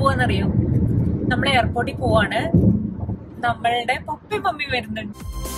പോവാന്നറിയോ നമ്മൾ എയർപോർട്ടിൽ പോവാണ് നമ്മളുടെ പപ്പി മമ്മി വരുന്നുണ്ട്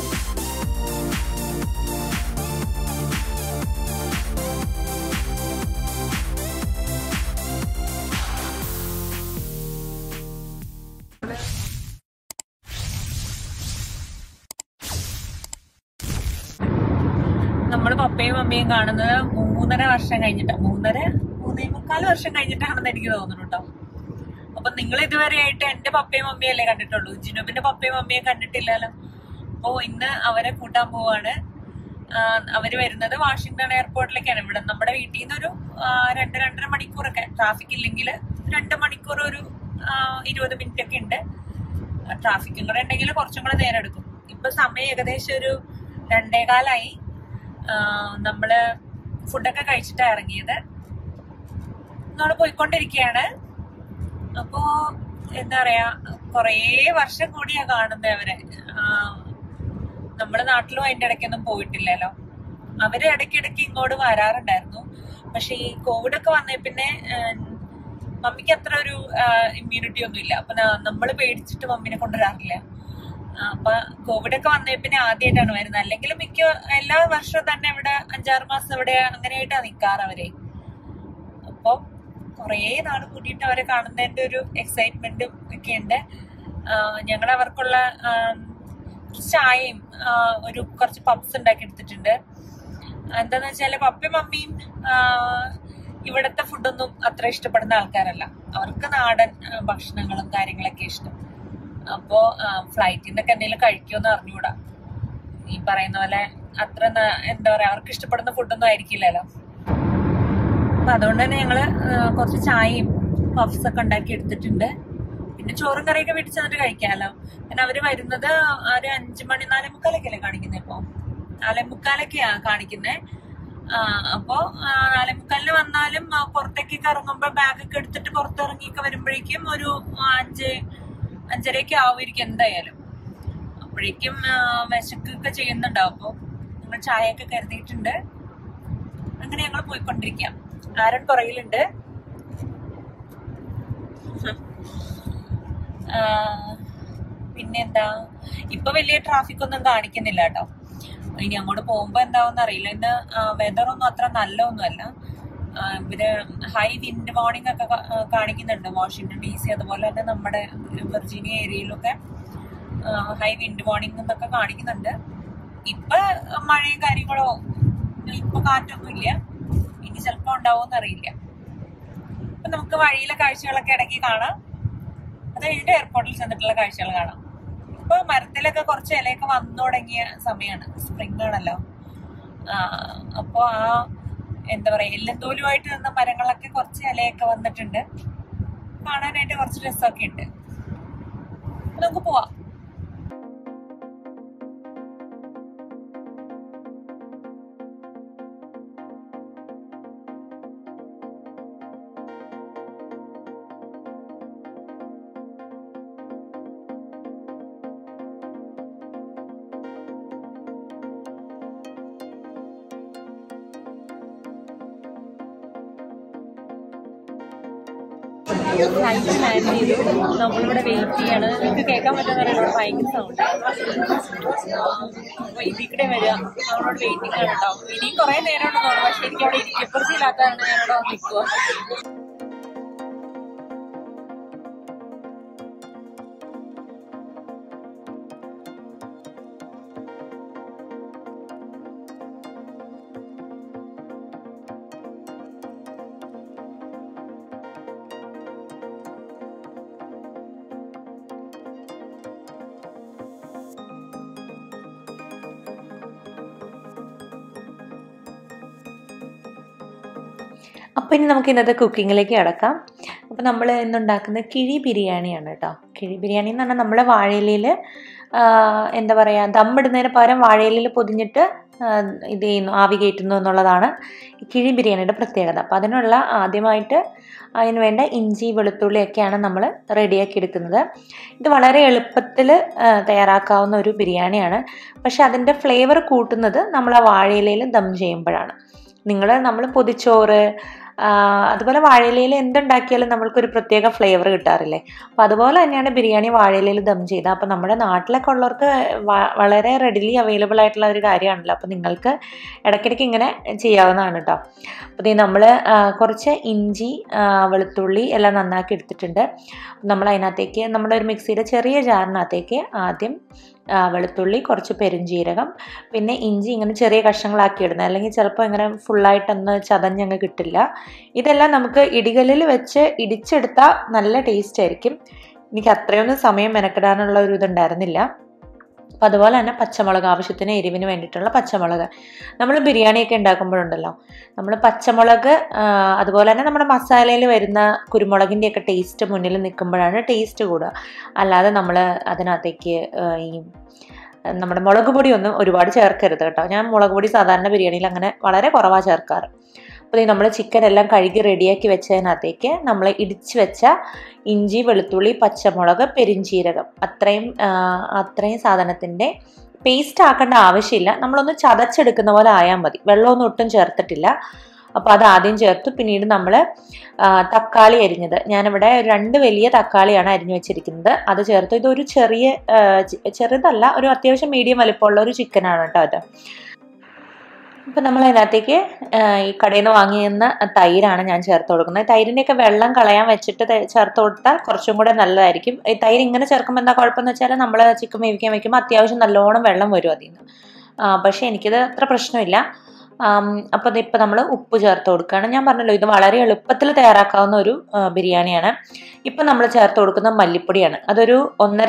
നമ്മൾ പപ്പയും മമ്മിയും കാണുന്നത് മൂന്നര വർഷം കഴിഞ്ഞിട്ടാ മൂന്നര മൂന്നേ മുക്കാൽ വർഷം കഴിഞ്ഞിട്ടാണെന്ന് എനിക്ക് തോന്നുന്നു കേട്ടോ അപ്പൊ നിങ്ങൾ ഇതുവരെയായിട്ട് എന്റെ പപ്പയും മമ്മിയും അല്ലേ കണ്ടിട്ടുള്ളൂ ജിനുബിന്റെ പപ്പയും മമ്മിയും കണ്ടിട്ടില്ലല്ലോ അപ്പോ ഇന്ന് അവരെ കൂട്ടാൻ പോവാണ് ആ, അവര് വരുന്നത് വാഷിങ്ടൺ എയർപോർട്ടിലേക്കാണ് ഇവിടെ നമ്മുടെ വീട്ടിൽ നിന്ന് ഒരു ആ, രണ്ട് രണ്ടര മണിക്കൂറൊക്കെ ട്രാഫിക് ഇല്ലെങ്കിൽ രണ്ട് മണിക്കൂർ ഒരു ആ, ഇരുപത് മിനിറ്റ് ഒക്കെ ഉണ്ട് ട്രാഫിക്കും കൂടെ ഉണ്ടെങ്കിൽ കുറച്ചും കൂടെ നേരം എടുക്കും ഇപ്പൊ സമയം ഏകദേശം ഒരു രണ്ടേകാലായി ആ, നമ്മള് ഫുഡൊക്കെ കഴിച്ചിട്ടാ ഇറങ്ങിയത് നമ്മള് പോയിക്കൊണ്ടിരിക്കുകയാണ് അപ്പോ എന്താ പറയാ കൊറേ വർഷം കൂടിയാ കാണുന്നത് അവരെ ആ, നമ്മുടെ നാട്ടിലും അതിന്റെ ഇടയ്ക്കൊന്നും പോയിട്ടില്ലല്ലോ അവര് ഇടയ്ക്കിടയ്ക്ക് ഇങ്ങോട്ട് വരാറുണ്ടായിരുന്നു പക്ഷെ ഈ കോവിഡ് ഒക്കെ വന്നേ പിന്നെ ഏഹ്, മമ്മിക്ക് അത്ര ഒരു ഇമ്മ്യൂണിറ്റി ഒന്നും ഇല്ല അപ്പൊ നമ്മൾ പേടിച്ചിട്ട് മമ്മിനെ കൊണ്ടുവരാറില്ല ആ, അപ്പൊ കോവിഡ് ഒക്കെ വന്നേ പിന്നെ ആദ്യമായിട്ടാണ് വരുന്നത് അല്ലെങ്കിൽ മിക്ക എല്ലാ വർഷവും തന്നെ ഇവിടെ അഞ്ചാറ് മാസം ഇവിടെ അങ്ങനെയായിട്ടാ നിക്കാറ് അവരെ അപ്പൊ കുറേ നാൾ കൂടിയിട്ട് അവരെ കാണുന്നതിന്റെ ഒരു എക്സൈറ്റ്മെന്റും ഒക്കെ ഉണ്ട് ഞങ്ങൾ അവർക്കുള്ള ആ, കുറച്ച് ചായയും ആ, ഒരു കുറച്ച് പപ്സ് ഉണ്ടാക്കി എടുത്തിട്ടുണ്ട് എന്താന്ന് വെച്ചാല് പപ്പയും മമ്മിയും ആ, ഇവിടത്തെ ഫുഡൊന്നും അത്ര ഇഷ്ടപ്പെടുന്ന ആൾക്കാരല്ല അവർക്ക് നാടൻ ആ, ഭക്ഷണങ്ങളും കാര്യങ്ങളൊക്കെ ഇഷ്ടം അപ്പോ ഫ്ലൈറ്റിൽ നിന്നൊക്കെ എന്തെങ്കിലും കഴിക്കുമെന്ന് അറിഞ്ഞൂടാ ഈ പറയുന്ന പോലെ അത്ര ന- എന്താ പറയാ അവർക്ക് ഇഷ്ടപ്പെടുന്ന ഫുഡൊന്നും ആയിരിക്കില്ലല്ലോ അപ്പൊ അതുകൊണ്ട് തന്നെ ഞങ്ങള് ആ, കുറച്ച് ചായയും പഫ്സ് ഒക്കെ ഉണ്ടാക്കി എടുത്തിട്ടുണ്ട് പിന്നെ ചോറും കറിയൊക്കെ വീട്ടിൽ ചെന്നിട്ട് കഴിക്കാമല്ലോ പിന്നെ അവര് വരുന്നത് ഒരു അഞ്ചു മണി നാലേ മുക്കാലൊക്കെയല്ലേ കാണിക്കുന്നത് ഇപ്പൊ നാലേ മുക്കാലൊക്കെയാ കാണിക്കുന്നത് അപ്പോ ആ, നാലേ മുക്കാലിന് വന്നാലും ആ, പുറത്തേക്കൊക്കെ ഇറങ്ങുമ്പോ ബാഗൊക്കെ എടുത്തിട്ട് പുറത്തിറങ്ങിയൊക്കെ വരുമ്പോഴേക്കും ഒരു ആ, അഞ്ച് അഞ്ചരയൊക്കെ ആവുമായിരിക്കും എന്തായാലും അപ്പോഴേക്കും ആ, വിശക്കൊക്കെ ചെയ്യുന്നുണ്ടാവും അപ്പൊ ഞങ്ങൾ ചായയൊക്കെ കരുതിയിട്ടുണ്ട് അങ്ങനെ ഞങ്ങൾ പോയിക്കൊണ്ടിരിക്കാം ആരൻ പുറകിലുണ്ട് ആ, പിന്നെന്താ ഇപ്പൊ വലിയ ട്രാഫിക് ഒന്നും കാണിക്കുന്നില്ല കേട്ടോ ഇനി അങ്ങോട്ട് പോകുമ്പോ എന്താവെന്ന് അറിയില്ല ഇന്ന് വെതർ ഒന്നും അത്ര നല്ല ഒന്നുമല്ല ആ, ഇവര് ഹൈ വിൻഡ് വാർണിംഗ് ഒക്കെ കാ- ആ, കാണിക്കുന്നുണ്ട് വാഷിങ്ടൺ ഡി സി അതുപോലെ തന്നെ നമ്മുടെ വെർജീനിയ ഏരിയയിലൊക്കെ ഹൈ വിൻഡ് വാർണിംഗ് എന്നൊക്കെ കാണിക്കുന്നുണ്ട് ഇപ്പൊ മഴയും കാര്യങ്ങളോ ഇപ്പൊ കാറ്റൊന്നും ഇല്ല ഇനി ചിലപ്പോ ഉണ്ടാവുമെന്ന് അറിയില്ല അപ്പൊ നമുക്ക് വഴിയിലെ കാഴ്ചകളൊക്കെ ഇടയ്ക്ക് കാണാം അത് കഴിഞ്ഞിട്ട് എയർപോർട്ടിൽ ചെന്നിട്ടുള്ള കാഴ്ചകൾ കാണാം ഇപ്പൊ മരത്തിലൊക്കെ കുറച്ച് ഇലയൊക്കെ വന്നു തുടങ്ങിയ സമയമാണ് സ്പ്രിംഗ് ആണല്ലോ ആ, അപ്പൊ ആ എന്താ പറയാ എല്ലന്തോലുമായിട്ട് നിന്ന മരങ്ങളൊക്കെ കുറച്ച് ഇലയൊക്കെ വന്നിട്ടുണ്ട് കാണാനായിട്ട് കുറച്ച് രസമൊക്കെ ഉണ്ട് അപ്പൊ നമുക്ക് പോവാം ഫ്ലൈറ്റ് ലാൻഡ് ചെയ്തു നമ്മളിവിടെ വെയിറ്റ് ചെയ്യാണ് നിങ്ങൾക്ക് കേൾക്കാൻ പറ്റുന്ന ഇവിടെ ഭയങ്കര സൗണ്ട് അപ്പൊ ഇതിൽ കൂടെ വരിക നമ്മളോട് വെയിറ്റിംഗ് ആണ് കേട്ടോ ഇനിയും കുറെ നേരം ഉണ്ട് തോന്നുന്നു പക്ഷെ എനിക്ക് അവിടെ ഇരിക്കപ്പുറത്തി ഇല്ലാത്തതാണ് ഞാനിവിടെ വന്ന് നിൽക്കുക അപ്പോൾ ഇനി നമുക്ക് ഇന്നത്തെ കുക്കിങ്ങിലേക്ക് കിടക്കാം അപ്പോൾ നമ്മൾ ഇന്നുണ്ടാക്കുന്നത് കിഴി ബിരിയാണിയാണ് കേട്ടോ കിഴി ബിരിയാണി എന്ന് പറഞ്ഞാൽ നമ്മൾ വാഴയിലയിൽ എന്താ പറയുക ദമ്മിടുന്നതിന് പകരം വാഴയിലയിൽ പൊതിഞ്ഞിട്ട് ആ, ഇത് ചെയ്യുന്നു ആവി കയറ്റുന്നു എന്നുള്ളതാണ് ഈ കിഴി ബിരിയാണിയുടെ പ്രത്യേകത അപ്പോൾ അതിനുള്ള ആദ്യമായിട്ട് അതിന് വേണ്ട ഇഞ്ചി വെളുത്തുള്ളിയൊക്കെയാണ് നമ്മൾ റെഡിയാക്കി എടുക്കുന്നത് ഇത് വളരെ എളുപ്പത്തിൽ തയ്യാറാക്കാവുന്ന ഒരു ബിരിയാണിയാണ് പക്ഷെ അതിൻ്റെ ഫ്ലേവർ കൂട്ടുന്നത് നമ്മൾ ആ വാഴയിലയിൽ ദം ചെയ്യുമ്പോഴാണ് നിങ്ങൾ നമ്മൾ പൊതിച്ചോറ് ആ, അതുപോലെ വാഴയിലയിൽ എന്തുണ്ടാക്കിയാലും നമ്മൾക്കൊരു പ്രത്യേക ഫ്ലേവർ കിട്ടാറില്ലേ അപ്പോൾ അതുപോലെ തന്നെയാണ് ബിരിയാണി വാഴയിലയിൽ ദം ചെയ്തത് അപ്പോൾ നമ്മുടെ നാട്ടിലൊക്കെ ഉള്ളവർക്ക് വ- വളരെ റെഡിലി അവൈലബിൾ ആയിട്ടുള്ള ഒരു കാര്യമാണല്ലോ അപ്പോൾ നിങ്ങൾക്ക് ഇടയ്ക്കിടയ്ക്ക് ഇങ്ങനെ ചെയ്യാവുന്നതാണ് കേട്ടോ അപ്പോൾ ഇത് നമ്മൾ കുറച്ച് ഇഞ്ചി ആ, വെളുത്തുള്ളി എല്ലാം നന്നാക്കി എടുത്തിട്ടുണ്ട് നമ്മൾ അതിനകത്തേക്ക് നമ്മുടെ ഒരു മിക്സിയുടെ ചെറിയ ജാറിനകത്തേക്ക് ആദ്യം ആ, വെളുത്തുള്ളി കുറച്ച് പെരുംജീരകം പിന്നെ ഇഞ്ചി ഇങ്ങനെ ചെറിയ കഷ്ണങ്ങളാക്കി ഇടുന്നത് അല്ലെങ്കിൽ ചിലപ്പോൾ ഇങ്ങനെ ഫുള്ളായിട്ടൊന്ന് ചതഞ്ഞങ്ങ് കിട്ടില്ല ഇതെല്ലാം നമുക്ക് ഇടികല്ലിൽ വെച്ച് ഇടിച്ചെടുത്താൽ നല്ല ടേസ്റ്റ് ആയിരിക്കും എനിക്ക് അത്രയൊന്നും സമയം മെനക്കെടാനുള്ള ഒരു ഇതുണ്ടായിരുന്നില്ല അപ്പോൾ അതുപോലെ തന്നെ പച്ചമുളക് ആവശ്യത്തിന് എരിവിന് വേണ്ടിയിട്ടുള്ള പച്ചമുളക് നമ്മൾ ബിരിയാണിയൊക്കെ ഉണ്ടാക്കുമ്പോഴുണ്ടല്ലോ നമ്മൾ പച്ചമുളക് ആ, അതുപോലെ തന്നെ നമ്മുടെ മസാലയിൽ വരുന്ന കുരുമുളകിൻ്റെയൊക്കെ ടേസ്റ്റ് മുന്നിൽ നിൽക്കുമ്പോഴാണ് ടേസ്റ്റ് കൂടുക അല്ലാതെ നമ്മൾ അതിനകത്തേക്ക് ആ, ഈ നമ്മുടെ മുളക് പൊടി ഒന്നും ഒരുപാട് ചേർക്കരുത് കേട്ടോ ഞാൻ മുളക് പൊടി സാധാരണ ബിരിയാണിയിൽ അങ്ങനെ വളരെ കുറവാണ് ചേർക്കാറ് അപ്പോൾ ഈ നമ്മൾ ചിക്കൻ എല്ലാം കഴുകി റെഡിയാക്കി വെച്ചതിനകത്തേക്ക് നമ്മൾ ഇടിച്ച് വെച്ച ഇഞ്ചി വെളുത്തുള്ളി പച്ചമുളക് പെരിഞ്ചീരകം അത്രയും ആ, അത്രയും സാധനത്തിൻ്റെ പേസ്റ്റ് ആക്കേണ്ട ആവശ്യമില്ല നമ്മളൊന്ന് ചതച്ചെടുക്കുന്ന പോലെ ആയാൽ മതി വെള്ളമൊന്നും ഒട്ടും ചേർത്തിട്ടില്ല അപ്പോൾ അത് ആദ്യം ചേർത്തു പിന്നീട് നമ്മൾ തക്കാളി അരിഞ്ഞത് ഞാനിവിടെ രണ്ട് വലിയ തക്കാളിയാണ് അരിഞ്ഞു വെച്ചിരിക്കുന്നത് അത് ചേർത്തു ഇതൊരു ചെറിയ ആ, ചെ- ചെറുതല്ല ഒരു അത്യാവശ്യം മീഡിയം വലിപ്പമുള്ള ഒരു ചിക്കനാണ് കേട്ടോ അത് ഇപ്പം നമ്മൾ അതിനകത്തേക്ക് ആ, ഈ കടയിൽ നിന്ന് വാങ്ങിയെന്ന തൈരാണ് ഞാൻ ചേർത്ത് കൊടുക്കുന്നത് തൈരിൻ്റെയൊക്കെ വെള്ളം കളയാൻ വെച്ചിട്ട് ത- ചേർത്ത് കൊടുത്താൽ കുറച്ചും കൂടെ നല്ലതായിരിക്കും ഈ തൈര് ഇങ്ങനെ ചേർക്കുമ്പോൾ എന്താ കുഴപ്പമെന്ന് വെച്ചാൽ നമ്മൾ ചിക്കൻ വേവിക്കാൻ വെക്കുമ്പോൾ അത്യാവശ്യം നല്ലോണം വെള്ളം വരും അതിൽ നിന്ന് ആ, പക്ഷേ എനിക്കിത് അത്ര പ്രശ്നമില്ല അപ്പോൾ ഇതിപ്പോൾ നമ്മൾ ഉപ്പ് ചേർത്ത് കൊടുക്കുകയാണ് ഞാൻ പറഞ്ഞല്ലോ ഇത് വളരെ എളുപ്പത്തിൽ തയ്യാറാക്കാവുന്ന ഒരു ആ, ബിരിയാണിയാണ് ഇപ്പം നമ്മൾ ചേർത്ത് കൊടുക്കുന്ന മല്ലിപ്പൊടിയാണ് അതൊരു ഒന്നര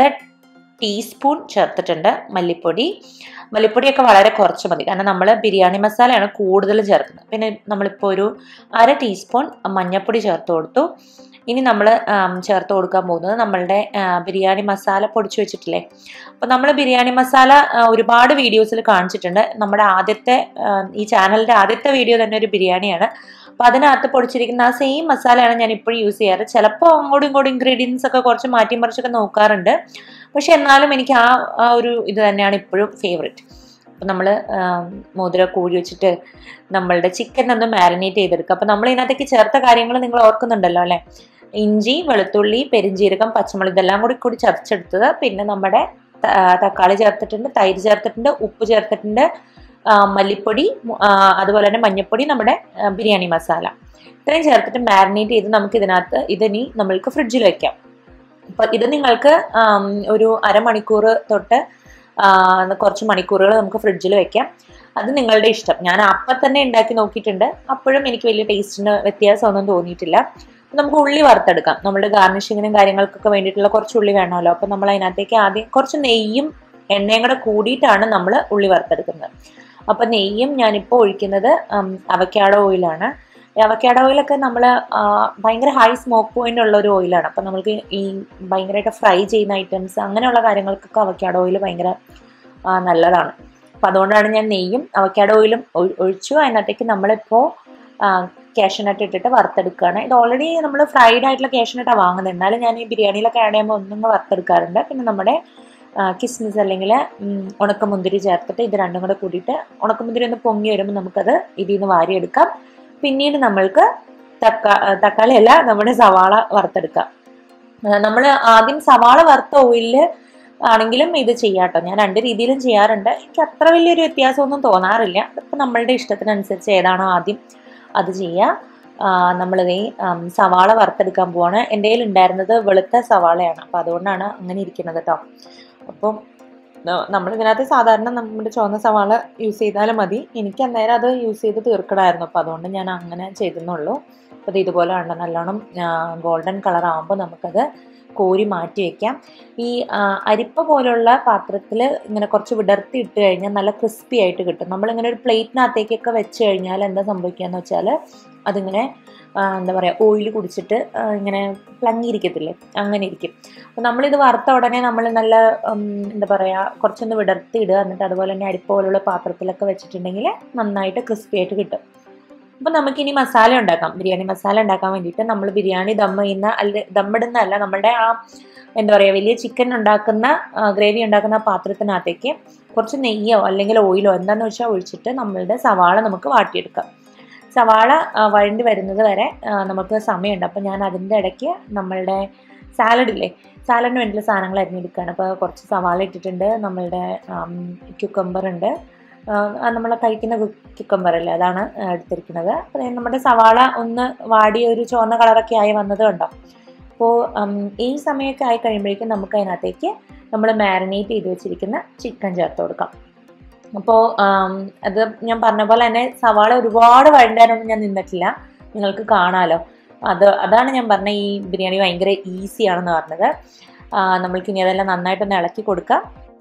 ടീസ്പൂൺ ചേർത്തിട്ടുണ്ട് മല്ലിപ്പൊടി മല്ലിപ്പൊടിയൊക്കെ വളരെ കുറച്ച് മതി കാരണം നമ്മൾ ബിരിയാണി മസാലയാണ് കൂടുതൽ ചേർക്കുന്നത് പിന്നെ നമ്മളിപ്പോൾ ഒരു അര ടീസ്പൂൺ മഞ്ഞൾപ്പൊടി ചേർത്ത് കൊടുത്തു ഇനി നമ്മൾ ചേർത്ത് കൊടുക്കാൻ പോകുന്നത് നമ്മളുടെ ആ, ബിരിയാണി മസാല പൊടിച്ചു വെച്ചിട്ടില്ലേ അപ്പോൾ നമ്മൾ ബിരിയാണി മസാല ആ, ഒരുപാട് വീഡിയോസിൽ കാണിച്ചിട്ടുണ്ട് നമ്മുടെ ആദ്യത്തെ ആ, ഈ ചാനലിൻ്റെ ആദ്യത്തെ വീഡിയോ തന്നെ ഒരു ബിരിയാണിയാണ് അപ്പോൾ അതിനകത്ത് പൊടിച്ചിരിക്കുന്ന ആ സെയിം മസാലയാണ് ഞാൻ ഇപ്പോഴും യൂസ് ചെയ്യാറ് ചിലപ്പോൾ അങ്ങോട്ടും ഇങ്ങോട്ടും ഇൻഗ്രീഡിയൻസ് ഒക്കെ കുറച്ച് മാറ്റി മറിച്ചൊക്കെ നോക്കാറുണ്ട് പക്ഷെ എന്നാലും എനിക്ക് ആ ആ ഒരു ഇത് തന്നെയാണ് ഇപ്പോഴും ഫേവറേറ്റ് അപ്പം നമ്മൾ മോതിര കൂടി വെച്ചിട്ട് നമ്മളുടെ ചിക്കൻ ഒന്ന് മാരിനേറ്റ് ചെയ്തെടുക്കുക അപ്പം നമ്മൾ ഇതിനകത്തേക്ക് ചേർത്ത കാര്യങ്ങൾ നിങ്ങൾ ഓർക്കുന്നുണ്ടല്ലോ അല്ലേ ഇഞ്ചി വെളുത്തുള്ളി പെരിഞ്ജീരകം പച്ചമുളക് ഇതെല്ലാം കൂടി കൂടി ചതച്ചെടുത്തത് പിന്നെ നമ്മുടെ ത- തക്കാളി ചേർത്തിട്ടുണ്ട് തൈര് ചേർത്തിട്ടുണ്ട് ഉപ്പ് ചേർത്തിട്ടുണ്ട് ആ, മല്ലിപ്പൊടി മു- ആ, അതുപോലെ തന്നെ മഞ്ഞൾപ്പൊടി നമ്മുടെ ആ, ബിരിയാണി മസാല ഇത്രയും ചേർത്തിട്ട് മാരിനേറ്റ് ചെയ്ത് നമുക്ക് ഇതിനകത്ത് ഇതിനി നമ്മൾക്ക് ഫ്രിഡ്ജിൽ വെക്കാം അപ്പം ഇത് നിങ്ങൾക്ക് ആം, ഒരു അരമണിക്കൂർ തൊട്ട് ആ, കുറച്ച് മണിക്കൂറുകൾ നമുക്ക് ഫ്രിഡ്ജിൽ വെക്കാം അത് നിങ്ങളുടെ ഇഷ്ടം ഞാൻ അപ്പം തന്നെ ഉണ്ടാക്കി നോക്കിയിട്ടുണ്ട് അപ്പോഴും എനിക്ക് വലിയ ടേസ്റ്റിന് വ്യത്യാസമൊന്നും തോന്നിയിട്ടില്ല അപ്പം നമുക്ക് ഉള്ളി വറുത്തെടുക്കാം നമ്മുടെ ഗാർണിഷിങ്ങിനും കാര്യങ്ങൾക്കൊക്കെ വേണ്ടിയിട്ടുള്ള കുറച്ച് ഉള്ളി വേണമല്ലോ അപ്പം നമ്മൾ അതിനകത്തേക്ക് ആദ്യം കുറച്ച് നെയ്യും എണ്ണയും കൂടെ കൂടിയിട്ടാണ് നമ്മൾ ഉള്ളി വറുത്തെടുക്കുന്നത് അപ്പം നെയ്യും ഞാനിപ്പോൾ ഒഴിക്കുന്നത് അവക്കാടോ ഓയിലാണ് അവക്കാടോ ഓയിലൊക്കെ നമ്മൾ ഭയങ്കര ഹൈ സ്മോക്ക് പോയിന്റ് ഉള്ള ഒരു ഓയിലാണ് അപ്പം നമുക്ക് ഈ ഭയങ്കരമായിട്ട് ഫ്രൈ ചെയ്യുന്ന ഐറ്റംസ് അങ്ങനെയുള്ള കാര്യങ്ങൾക്കൊക്കെ അവക്കാടോ ഓയിൽ ഭയങ്കര ആ, നല്ലതാണ് അപ്പം അതുകൊണ്ടാണ് ഞാൻ നെയ്യും അവക്കാടോ ഓയിലും ഒഴി- ഒഴിച്ചു അതിനകത്തേക്ക് നമ്മളിപ്പോൾ കാഷ്യനട്ട് ഇട്ടിട്ട് വറുത്തെടുക്കുകയാണ് ഇത് ഓൾറെഡി നമ്മൾ ഫ്രൈഡ് ആയിട്ടുള്ള കാഷ്യനട്ടാണ് വാങ്ങുന്നത് എന്നാലും ഞാൻ ഈ ബിരിയാണിയിലൊക്കെ ആഡ് ചെയ്യുമ്പോൾ ഒന്നും വറുത്തെടുക്കാറുണ്ട് പിന്നെ നമ്മുടെ കിസ്മിസ് അല്ലെങ്കിൽ ഉണക്കമുന്തിരി ചേർത്തിട്ട് ഇത് രണ്ടും കൂടെ കൂടിയിട്ട് ഉണക്കമുന്തിരി ഒന്ന് പൊങ്ങി വരുമ്പോൾ നമുക്കത് ഇതിൽ നിന്ന് വാരിയെടുക്കാം പിന്നീട് നമ്മൾക്ക് തക്കാ തക്കാളി അല്ല നമ്മുടെ സവാള വറുത്തെടുക്കാം നമ്മൾ ആദ്യം സവാള വറുത്ത ഓയിലിൽ ആണെങ്കിലും ഇത് ചെയ്യാട്ടോ ഞാൻ രണ്ട് രീതിയിലും ചെയ്യാറുണ്ട് എനിക്ക് അത്ര വലിയൊരു വ്യത്യാസമൊന്നും തോന്നാറില്ല അതിപ്പോൾ നമ്മളുടെ ഇഷ്ടത്തിനനുസരിച്ച് ഏതാണോ ആദ്യം അത് ചെയ്യുക ആ, നമ്മളിതേ ആം, സവാള വറുത്തെടുക്കാൻ പോവാണ് എൻ്റെ കയ്യിൽ ഉണ്ടായിരുന്നത് വെളുത്ത സവാളയാണ് അപ്പോൾ അതുകൊണ്ടാണ് അങ്ങനെ ഇരിക്കുന്നത് കേട്ടോ അപ്പം നമ്മൾ ഇതിനകത്ത് സാധാരണ നമ്മുടെ ചുവന്ന സവാള യൂസ് ചെയ്താലും മതി എനിക്ക് അന്നേരം അത് യൂസ് ചെയ്ത് തീർക്കണമായിരുന്നു അപ്പോൾ അതുകൊണ്ട് ഞാൻ അങ്ങനെ ചെയ്തെന്നുള്ളൂ അപ്പോൾ ഇത് ഇതുപോലെ ഉണ്ട് നല്ലോണം ഗോൾഡൻ കളർ ആകുമ്പോൾ നമുക്കത് കോരി മാറ്റി വെക്കാം ഈ ആ, അരിപ്പ പോലുള്ള പാത്രത്തിൽ ഇങ്ങനെ കുറച്ച് വിടർത്തി ഇട്ട് കഴിഞ്ഞാൽ നല്ല ക്രിസ്പി ആയിട്ട് കിട്ടും നമ്മളിങ്ങനെ ഒരു പ്ലേറ്റിനകത്തേക്കൊക്കെ വെച്ച് കഴിഞ്ഞാൽ എന്താ സംഭവിക്കുകയെന്ന് വെച്ചാൽ അതിങ്ങനെ ആ, എന്താ പറയുക ഓയിൽ കുടിച്ചിട്ട് ആ, ഇങ്ങനെ പ്ലങ്ങിയിരിക്കത്തില്ലേ അങ്ങനെ ഇരിക്കും അപ്പോൾ നമ്മളിത് വറുത്ത ഉടനെ നമ്മൾ നല്ല ഉം, എന്താ പറയുക കുറച്ചൊന്ന് വിടർത്തി ഇടുക എന്നിട്ട് അതുപോലെ തന്നെ അരിപ്പ പോലുള്ള പാത്രത്തിലൊക്കെ വെച്ചിട്ടുണ്ടെങ്കിൽ നന്നായിട്ട് ക്രിസ്പി ആയിട്ട് കിട്ടും അപ്പോൾ നമുക്കിനി മസാല ഉണ്ടാക്കാം ബിരിയാണി മസാല ഉണ്ടാക്കാൻ വേണ്ടിയിട്ട് നമ്മൾ ബിരിയാണി ദം ചെയ്യുന്ന അല്ല ദമ്മിടുന്നതല്ല നമ്മുടെ ആ എന്താ പറയുക വലിയ ചിക്കൻ ഉണ്ടാക്കുന്ന ഗ്രേവി ഉണ്ടാക്കുന്ന ആ പാത്രത്തിനകത്തേക്ക് കുറച്ച് നെയ്യോ അല്ലെങ്കിൽ ഓയിലോ എന്താണെന്ന് വെച്ചാൽ ഒഴിച്ചിട്ട് നമ്മളുടെ സവാള നമുക്ക് വാട്ടിയെടുക്കാം സവാള ആ, വഴണ്ടി വരുന്നത് വരെ ആ, നമുക്ക് സമയമുണ്ട് അപ്പോൾ ഞാൻ അതിൻ്റെ ഇടയ്ക്ക് നമ്മളുടെ സാലഡില്ലേ സാലഡിന് വേണ്ടിയുള്ള സാധനങ്ങൾ അരിഞ്ഞെടുക്കുകയാണ് അപ്പോൾ കുറച്ച് സവാള ഇട്ടിട്ടുണ്ട് നമ്മളുടെ ക്യുക്കമ്പർ ഉണ്ട് നമ്മൾ കഴിക്കുന്ന ക്യുക്കമ്പർ അല്ലേ അതാണ് ആ, എടുത്തിരിക്കുന്നത് അപ്പോൾ ദേ നമ്മുടെ സവാള ഒന്ന് വാടി ഒരു ചുവന്ന കളറൊക്കെ ആയി വന്നത് കണ്ടോ അപ്പോൾ ഈ സമയമൊക്കെ ആയി കഴിയുമ്പോഴേക്കും നമുക്ക് അതിനകത്തേക്ക് നമ്മൾ മാരിനേറ്റ് ചെയ്ത് വെച്ചിരിക്കുന്ന ചിക്കൻ ചേർത്ത് കൊടുക്കാം അപ്പോൾ അത് ഞാൻ പറഞ്ഞ പോലെ തന്നെ സവാള ഒരുപാട് വഴണ്ടാനൊന്നും ഞാൻ നിന്നിട്ടില്ല നിങ്ങൾക്ക് കാണാമല്ലോ അത് അതാണ് ഞാൻ പറഞ്ഞ ഈ ബിരിയാണി ഭയങ്കര ഈസിയാണെന്ന് പറഞ്ഞത് ആ, നമ്മൾക്ക് ഇനി അതെല്ലാം നന്നായിട്ടൊന്ന് ഇളക്കി കൊടുക്കാം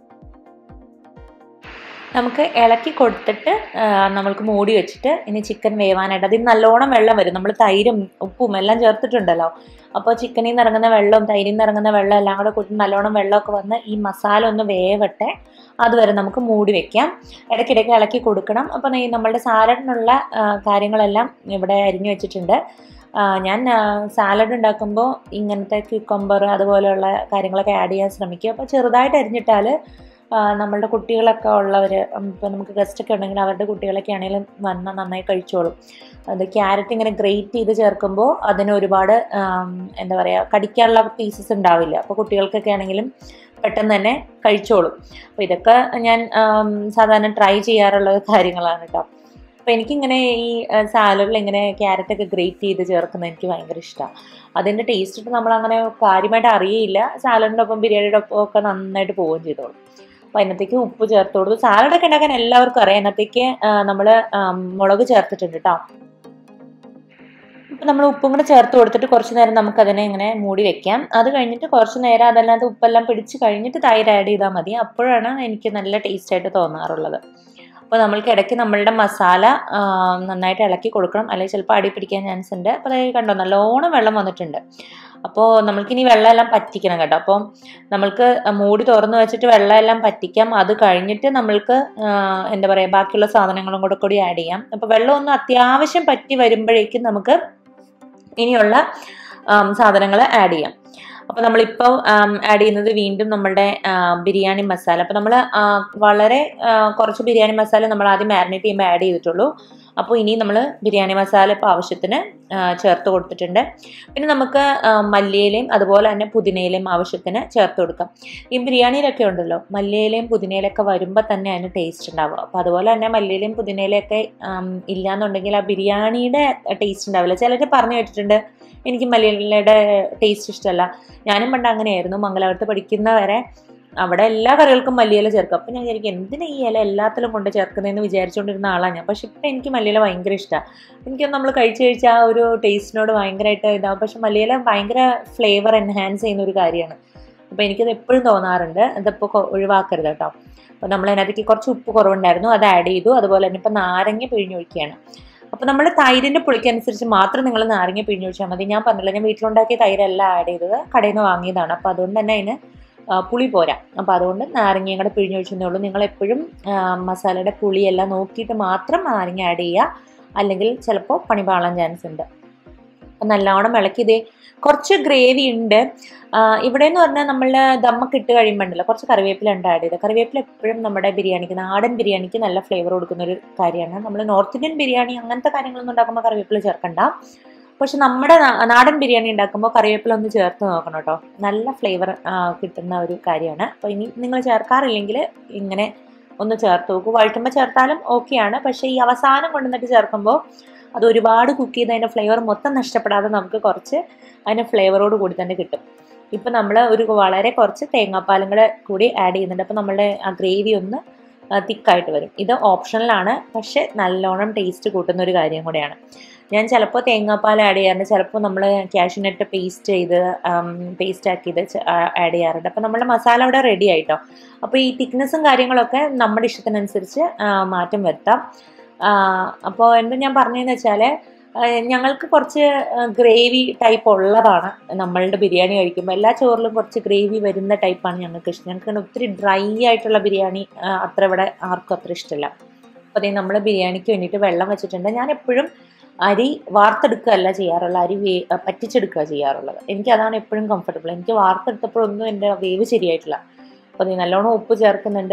നമുക്ക് ഇളക്കി കൊടുത്തിട്ട് ആ, നമ്മൾക്ക് മൂടി വെച്ചിട്ട് ഇനി ചിക്കൻ വേവാനായിട്ട് അതിൽ നല്ലോണം വെള്ളം വരും നമ്മൾ തൈരും ഉപ്പും എല്ലാം ചേർത്തിട്ടുണ്ടല്ലോ അപ്പോൾ ചിക്കനിൽ നിന്ന് ഇറങ്ങുന്ന വെള്ളവും തൈരിൽ നിന്ന് ഇറങ്ങുന്ന വെള്ളം എല്ലാം കൂടെ കൂട്ടി നല്ലോണം വെള്ളമൊക്കെ വന്ന് ഈ മസാല ഒന്ന് വേവട്ടെ അതുവരെ നമുക്ക് മൂടി വെക്കാം ഇടയ്ക്കിടയ്ക്ക് ഇളക്കി കൊടുക്കണം അപ്പോൾ ഈ നമ്മളുടെ സാലഡിനുള്ള ആ, കാര്യങ്ങളെല്ലാം ഇവിടെ അരിഞ്ഞു വെച്ചിട്ടുണ്ട് ആ, ഞാൻ സാലഡ് ഉണ്ടാക്കുമ്പോൾ ഇങ്ങനത്തെ ക്യൂക്കമ്പർ അതുപോലെയുള്ള കാര്യങ്ങളൊക്കെ ആഡ് ചെയ്യാൻ ശ്രമിക്കും അപ്പോൾ ചെറുതായിട്ട് അരിഞ്ഞിട്ടാൽ ആ, നമ്മളുടെ കുട്ടികളൊക്കെ ഉള്ളവർ ഇപ്പോൾ നമുക്ക് ഗസ്റ്റ് ഒക്കെ ഉണ്ടെങ്കിൽ അവരുടെ കുട്ടികളൊക്കെ ആണെങ്കിലും വന്നാൽ നന്നായി കഴിച്ചോളും അത് ക്യാരറ്റ് ഇങ്ങനെ ഗ്രേറ്റ് ചെയ്ത് ചേർക്കുമ്പോൾ അതിന് ഒരുപാട് ആം, എന്താ പറയുക കടിക്കാനുള്ള പീസസ് ഉണ്ടാവില്ല അപ്പോൾ കുട്ടികൾക്കൊക്കെ ആണെങ്കിലും പെട്ടെന്ന് തന്നെ കഴിച്ചോളും അപ്പോൾ ഇതൊക്കെ ഞാൻ ആം, സാധാരണ ട്രൈ ചെയ്യാറുള്ള കാര്യങ്ങളാണ് കേട്ടോ അപ്പോൾ എനിക്കിങ്ങനെ ഈ സാലഡിൽ ഇങ്ങനെ ക്യാരറ്റൊക്കെ ഗ്രേറ്റ് ചെയ്ത് ചേർക്കുന്നത് എനിക്ക് ഭയങ്കര ഇഷ്ടമാണ് അതിൻ്റെ ടേസ്റ്റ് ഇട്ട് നമ്മളങ്ങനെ കാര്യമായിട്ട് അറിയില്ല സാലഡിൻ്റെ ഒപ്പം ബിരിയാണിയുടെ ഒപ്പം ഒക്കെ നന്നായിട്ട് പോവുകയും ചെയ്തോളും അപ്പോൾ അതിനകത്തേക്ക് ഉപ്പ് ചേർത്ത് കൊടുത്തു സാലഡൊക്കെ ഉണ്ടാക്കാൻ എല്ലാവർക്കും അറിയാം അതിനകത്തേക്ക് നമ്മൾ മുളക് ചേർത്തിട്ടുണ്ട് കേട്ടോ ഇപ്പം നമ്മൾ ഉപ്പും കൂടെ ചേർത്ത് കൊടുത്തിട്ട് കുറച്ച് നേരം നമുക്കതിനെ ഇങ്ങനെ മൂടി വെക്കാം അത് കഴിഞ്ഞിട്ട് കുറച്ച് നേരം അതല്ലാതെ ഉപ്പെല്ലാം പിടിച്ച് കഴിഞ്ഞിട്ട് തൈര് ആഡ് ചെയ്താൽ മതി അപ്പോഴാണ് എനിക്ക് നല്ല ടേസ്റ്റ് ആയിട്ട് തോന്നാറുള്ളത് അപ്പോൾ നമ്മൾക്ക് ഇടയ്ക്ക് നമ്മളുടെ മസാല ആ, നന്നായിട്ട് ഇളക്കി കൊടുക്കണം അല്ലെങ്കിൽ ചിലപ്പോൾ അടി പിടിക്കാൻ ചാൻസ് ഉണ്ട് അപ്പോൾ അതായത് കണ്ടോ നല്ലോണം വെള്ളം വന്നിട്ടുണ്ട് അപ്പോൾ നമ്മൾക്കിനി വെള്ളമെല്ലാം പറ്റിക്കണം കേട്ടോ അപ്പോൾ നമ്മൾക്ക് മൂടി തുറന്ന് വെച്ചിട്ട് വെള്ളമെല്ലാം പറ്റിക്കാം അത് കഴിഞ്ഞിട്ട് നമ്മൾക്ക് ആ, എന്താ പറയുക ബാക്കിയുള്ള സാധനങ്ങളും കൂടെ കൂടി ആഡ് ചെയ്യാം അപ്പോൾ വെള്ളം ഒന്ന് അത്യാവശ്യം പറ്റി വരുമ്പോഴേക്കും നമുക്ക് ഇനിയുള്ള സാധനങ്ങൾ ആഡ് ചെയ്യാം അപ്പോൾ നമ്മളിപ്പോൾ ആഡ് ചെയ്യുന്നത് വീണ്ടും നമ്മുടെ ആ, ബിരിയാണി മസാല അപ്പോൾ നമ്മൾ വളരെ ആ, കുറച്ച് ബിരിയാണി മസാല നമ്മൾ ആദ്യം മാരിനേറ്റ് ചെയ്യുമ്പോൾ ആഡ് ചെയ്തിട്ടുള്ളൂ അപ്പോൾ ഇനി നമ്മൾ ബിരിയാണി മസാല ഇപ്പോൾ ആവശ്യത്തിന് ആ, ചേർത്ത് കൊടുത്തിട്ടുണ്ട് പിന്നെ നമുക്ക് ആ, മല്ലിയിലയും അതുപോലെ തന്നെ പുതിനയിലയും ആവശ്യത്തിന് ചേർത്ത് കൊടുക്കാം ഈ ബിരിയാണിയിലൊക്കെ ഉണ്ടല്ലോ മല്ലിയിലയും പുതിനയിലൊക്കെ വരുമ്പോൾ തന്നെ അതിന് ടേസ്റ്റ് ഉണ്ടാവും അപ്പോൾ അതുപോലെ തന്നെ മല്ലിയിലയും പുതിനയിലയൊക്കെ ആം, ഇല്ലാന്നുണ്ടെങ്കിൽ ആ ബിരിയാണിയുടെ ടേസ്റ്റ് ഉണ്ടാവില്ല ചിലർ പറഞ്ഞു കേട്ടിട്ടുണ്ട് എനിക്ക് മല്ലിയിലയുടെ ടേസ്റ്റ് ഇഷ്ടമല്ല ഞാനും പണ്ട് അങ്ങനെയായിരുന്നു മംഗലാപുരത്ത് പഠിക്കുന്നവരെ അവിടെ എല്ലാ കറികൾക്കും മല്ലിയില ചേർക്കും അപ്പം ഞാൻ വിചാരിക്കും എന്തിനാ ഈ ഇല എല്ലാത്തിലും കൊണ്ട് ചേർക്കുന്നതെന്ന് വിചാരിച്ചുകൊണ്ടിരുന്ന ആളാണ് ഞാൻ പക്ഷെ ഇപ്പം എനിക്ക് മല്ലിയില ഭയങ്കര ഇഷ്ടമാണ് എനിക്ക് നമ്മൾ കഴിച്ച് കഴിച്ച ആ ഒരു ടേസ്റ്റിനോട് ഭയങ്കരമായിട്ട് ഇതാവും പക്ഷെ മല്ലിയില ഭയങ്കര ഫ്ലേവർ എൻഹാൻസ് ചെയ്യുന്ന ഒരു കാര്യമാണ് അപ്പോൾ എനിക്കത് എപ്പോഴും തോന്നാറുണ്ട് അതിപ്പോൾ കൊ- ഒഴിവാക്കരുത് കേട്ടോ അപ്പോൾ നമ്മൾ അതിനകത്തേക്ക് കുറച്ച് ഉപ്പ് കുറവുണ്ടായിരുന്നു അത് ആഡ് ചെയ്തു അതുപോലെ തന്നെ ഇപ്പോൾ നാരങ്ങ പിഴിഞ്ഞൊഴിക്കുകയാണ് അപ്പോൾ നമ്മൾ തൈരിൻ്റെ പുളിക്കനുസരിച്ച് മാത്രം നിങ്ങൾ നാരങ്ങ പിഴിഞ്ഞൊഴിച്ചാൽ മതി ഞാൻ പറഞ്ഞില്ല ഞാൻ വീട്ടിലുണ്ടാക്കിയ തൈരല്ല ആഡ് ചെയ്തത് കടയിൽ നിന്ന് വാങ്ങിയതാണ് അപ്പോൾ അതുകൊണ്ട് തന്നെ അതിന് ആ, പുളി പോരാ അപ്പോൾ അതുകൊണ്ട് നാരങ്ങയും കൂടെ പിഴിഞ്ഞൊഴിച്ചതേ ഉള്ളൂ നിങ്ങൾ എപ്പോഴും ആ, മസാലയുടെ പുളിയെല്ലാം നോക്കിയിട്ട് മാത്രം നാരങ്ങ ആഡ് ചെയ്യുക അല്ലെങ്കിൽ ചിലപ്പോൾ പണി പാളാൻ ചാൻസ് ഉണ്ട് അപ്പം നല്ലോണം ഇളക്കിയതേ കുറച്ച് ഗ്രേവി ഉണ്ട് ആ, ഇവിടെ എന്ന് പറഞ്ഞാൽ നമ്മൾ ദമ്മൊക്കെ ഇട്ട് കഴിയുമ്പോൾ ഉണ്ടല്ലോ കുറച്ച് കറിവേപ്പില ഉണ്ട് ആഡ് ചെയ്ത് കറിവേപ്പില എപ്പോഴും നമ്മുടെ ബിരിയാണിക്ക് നാടൻ ബിരിയാണിക്ക് നല്ല ഫ്ലേവർ കൊടുക്കുന്ന ഒരു കാര്യമാണ് നമ്മൾ നോർത്ത് ഇന്ത്യൻ ബിരിയാണി അങ്ങനത്തെ കാര്യങ്ങളൊന്നും ഉണ്ടാക്കുമ്പോൾ കറിവേപ്പില ചേർക്കണ്ട പക്ഷെ നമ്മുടെ നാ- നാടൻ ബിരിയാണി ഉണ്ടാക്കുമ്പോൾ കറിവേപ്പില ഒന്ന് ചേർത്ത് നോക്കണം കേട്ടോ നല്ല ഫ്ലേവർ കിട്ടുന്ന ഒരു കാര്യമാണ് അപ്പോൾ ഇനി നിങ്ങൾ ചേർക്കാറില്ലെങ്കിൽ ഇങ്ങനെ ഒന്ന് ചേർത്ത് നോക്കൂ വഴറ്റുമ്പോൾ ചേർത്താലും ഓക്കെയാണ് പക്ഷേ ഈ അവസാനം കൊണ്ടുവന്നിട്ട് ചേർക്കുമ്പോൾ അത് ഒരുപാട് കുക്ക് ചെയ്ത് അതിൻ്റെ ഫ്ലേവർ മൊത്തം നഷ്ടപ്പെടാതെ നമുക്ക് കുറച്ച് അതിൻ്റെ ഫ്ലേവറോട് കൂടി തന്നെ കിട്ടും ഇപ്പം നമ്മൾ ഒരു വളരെ കുറച്ച് തേങ്ങാപ്പാലും കൂടെ കൂടി ആഡ് ചെയ്യുന്നുണ്ട് അപ്പോൾ നമ്മളുടെ ആ ഗ്രേവി ഒന്ന് തിക്കായിട്ട് വരും ഇത് ഓപ്ഷണലാണ് പക്ഷെ നല്ലോണം ടേസ്റ്റ് കൂട്ടുന്ന ഒരു കാര്യം കൂടെയാണ് ഞാൻ ചിലപ്പോൾ തേങ്ങാപ്പാൽ ആഡ് ചെയ്യാറുണ്ട് ചിലപ്പോൾ നമ്മൾ കാഷ്യൂനട്ട് പേസ്റ്റ് ചെയ്ത് പേസ്റ്റ് ആക്കിയത് ആഡ് ചെയ്യാറുണ്ട് അപ്പോൾ നമ്മുടെ മസാല അവിടെ റെഡി ആയിട്ടോ അപ്പോൾ ഈ തിക്നെസ്സും കാര്യങ്ങളൊക്കെ നമ്മുടെ ഇഷ്ടത്തിനനുസരിച്ച് ആ, മാറ്റം വരുത്താം അപ്പോൾ എന്താ ഞാൻ പറഞ്ഞതെന്ന് വെച്ചാൽ ഞങ്ങൾക്ക് കുറച്ച് ഗ്രേവി ടൈപ്പ് ഉള്ളതാണ് നമ്മളുടെ ബിരിയാണി കഴിക്കുമ്പോൾ എല്ലാ ചോറിലും കുറച്ച് ഗ്രേവി വരുന്ന ടൈപ്പാണ് ഞങ്ങൾക്ക് ഇഷ്ടം ഞങ്ങൾക്ക് അങ്ങനെ ഒത്തിരി ഡ്രൈ ആയിട്ടുള്ള ബിരിയാണി ആ, അത്ര ഇവിടെ ആർക്കും അത്ര ഇഷ്ടമില്ല അപ്പോൾ അതേ നമ്മൾ ബിരിയാണിക്ക് വേണ്ടിയിട്ട് വെള്ളം വെച്ചിട്ടുണ്ട് ഞാൻ എപ്പോഴും അരി വാർത്തെടുക്കുകയല്ല ചെയ്യാറുള്ളത് അരി വേ പറ്റിച്ചെടുക്കുക ചെയ്യാറുള്ളത് എനിക്ക് അതാണ് എപ്പോഴും കംഫർട്ടബിൾ എനിക്ക് വാർത്തെടുത്തപ്പോഴൊന്നും എൻ്റെ വേവ് ശരിയായിട്ടില്ല അപ്പോൾ നീ നല്ലോണം ഉപ്പ് ചേർക്കുന്നുണ്ട്